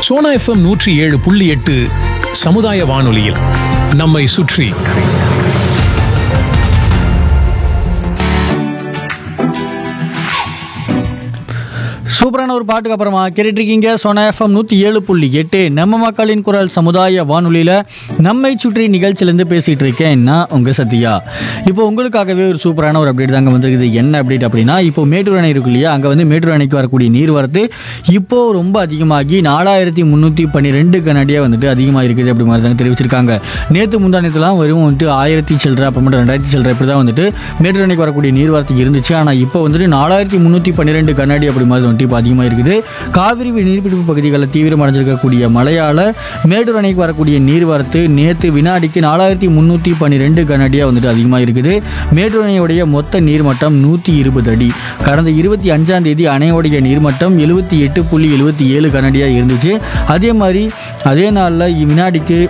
Sona FM நூற்றி ஏழு புள்ளி எட்டு சமுதாய வானொலியில் நம்மை சுற்றி சூப்பரான ஒரு பாட்டுக்கு அப்புறமா கேட்டுட்டு இருக்கீங்க சோனா எஃப்எம் நூற்றி ஏழு புள்ளி எட்டு நம்ம மக்களின் குரல் சமுதாய வானொலியில் நம்மை சுற்றி நிகழ்ச்சியிலேருந்து பேசிகிட்டு இருக்கேன் நான் உங்கள் சத்யா இப்போ உங்களுக்காகவே ஒரு சூப்பரான ஒரு அப்டேட் தாங்க வந்திருக்குது என்ன அப்டேட் அப்படின்னா இப்போ மேட்டூர் அணை இருக்கு இல்லையா அங்கே வந்து மேட்டூர் அணைக்கு வரக்கூடிய நீர் வரத்து இப்போ ரொம்ப அதிகமாகி நாலாயிரத்தி முந்நூற்றி பன்னிரெண்டு கனடியாக வந்துட்டு அதிகமாக இருக்குது அப்படி மாதிரி தாங்க தெரிவிச்சிருக்காங்க நேற்று முந்தானத்துலாம் வெறும் வந்துட்டு ஆயிரத்தி சில்லற அப்புறமேட்டு ரெண்டாயிரத்தி சில்லற இப்படி தான் வந்துட்டு மேட்டூர் அணைக்கு வரக்கூடிய நீர்வரத்து இருந்துச்சு ஆனால் இப்போ வந்துட்டு நாலாயிரத்தி முந்நூற்றி பன்னிரெண்டு கண்ணாடி அப்படி மாதிரி வந்துட்டு இப்போ அதிகமாக இருக்குது காவிரி நீர்பிடிப்பு பகுதிகளில் தீவிரமடைஞ்சிருக்கக்கூடிய மழையால் மேட்டூர் அணைக்கு வரக்கூடிய நீர்வரத்து நேற்று வினாடிக்கு நாலாயிரத்தி முந்நூற்றி பன்னிரெண்டு கனடியாக வந்துட்டு அதிகமாக இருக்குது மேட்டூர் அணையுடைய மொத்த நீர்மட்டம் நூற்றி இருபது அடி கடந்த இருபத்தி அஞ்சாம் தேதி அணையோடைய நீர்மட்டம் எழுபத்தி எட்டு புள்ளி எழுபத்தி ஏழு கனடியாக இருந்துச்சு அதே மாதிரி அதே நாளில் வினாடிக்கு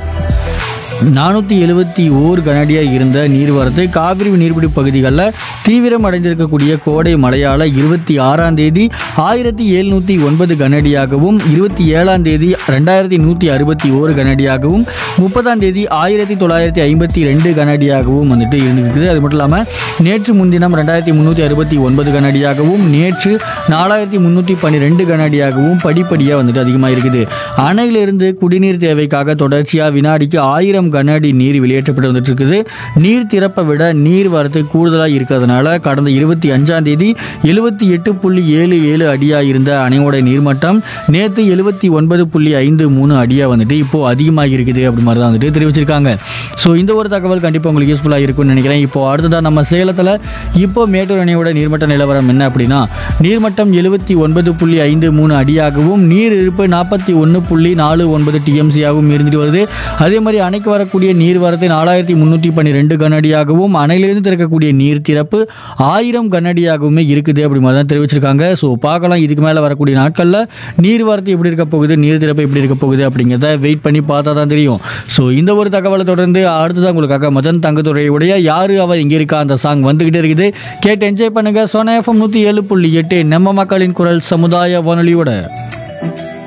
நானூற்றி எழுபத்தி ஓர் கனடியாக இருந்த நீர்வரத்து காவிரி நீர்பிடிப்பு பகுதிகளில் தீவிரம் அடைந்திருக்கக்கூடிய கோடை மழையால் இருபத்தி ஆறாம் தேதி ஆயிரத்தி எழுநூற்றி ஒன்பது கனடியாகவும் இருபத்தி ஏழாம் தேதி ரெண்டாயிரத்தி நூற்றி அறுபத்தி ஓரு கனடியாகவும் முப்பதாம் தேதி ஆயிரத்தி தொள்ளாயிரத்தி ஐம்பத்தி ரெண்டு கனடியாகவும் வந்துட்டு இருந்துருக்குது அது மட்டும் இல்லாமல் நேற்று முன்தினம் ரெண்டாயிரத்தி முந்நூற்றி அறுபத்தி ஒன்பது கனடியாகவும் நேற்று நாலாயிரத்தி முந்நூற்றி பன்னிரெண்டு கனடியாகவும் படிப்படியாக வந்துட்டு அதிகமாக இருக்குது அணையிலிருந்து குடிநீர் தேவைக்காக தொடர்ச்சியாக வினாடிக்கு ஆயிரம் கன அடி நீர் வெளியேற்றப்பட்டு வந்துட்டு இருக்குது நீர் திறப்பை விட நீர் வரத்து கூடுதலாக இருக்கிறதுனால கடந்த இருபத்தி அஞ்சாம் தேதி எழுபத்தி எட்டு புள்ளி ஏழு ஏழு அடியாக இருந்த அணையோட நீர்மட்டம் நேற்று எழுபத்தி ஒன்பது புள்ளி ஐந்து மூணு அடியாக வந்துட்டு இப்போ அதிகமாக இருக்குது அப்படி மாதிரி தான் வந்துட்டு தெரிவிச்சிருக்காங்க ஸோ இந்த ஒரு தகவல் கண்டிப்பாக உங்களுக்கு யூஸ்ஃபுல்லாக இருக்கும்னு நினைக்கிறேன் இப்போ அடுத்ததாக நம்ம சேலத்தில் இப்போ மேட்டூர் அணையோட நீர்மட்ட நிலவரம் என்ன அப்படின்னா நீர்மட்டம் எழுபத்தி ஒன்பது புள்ளி ஐந்து மூணு அடியாகவும் நீர் இருப்பு நாற்பத்தி ஒன்று புள்ளி நாலு ஒன்பது டிஎம்சியாகவும் இருந்துட்டு வருது அதே மாதிரி அணைக்கு வரக்கூடிய நீர் வரத்து நாலாயிரத்தி முந்நூற்றி பன்னிரெண்டு கனடியாகவும் அணையிலிருந்து திறக்கக்கூடிய நீர் திறப்பு ஆயிரம் கனடியாகவுமே இருக்குது அப்படி மாதிரி தான் தெரிவிச்சிருக்காங்க ஸோ பார்க்கலாம் இதுக்கு மேலே வரக்கூடிய நாட்களில் நீர் வரத்து எப்படி இருக்க போகுது நீர் திறப்பு எப்படி இருக்க போகுது அப்படிங்கிறத வெயிட் பண்ணி பார்த்தா தான் தெரியும் ஸோ இந்த ஒரு தகவலை தொடர்ந்து அடுத்ததான் உங்களுக்காக மதன் தங்கத்துறையுடைய யாரு அவ எங்கே இருக்கா அந்த சாங் வந்துகிட்டே இருக்குது கேட்டு என்ஜாய் பண்ணுங்க சோனா எஃப்எம் நூற்றி ஏழு புள்ளி எட்டு நம்ம மக்களின் குரல் சமுதாய வானொலியோட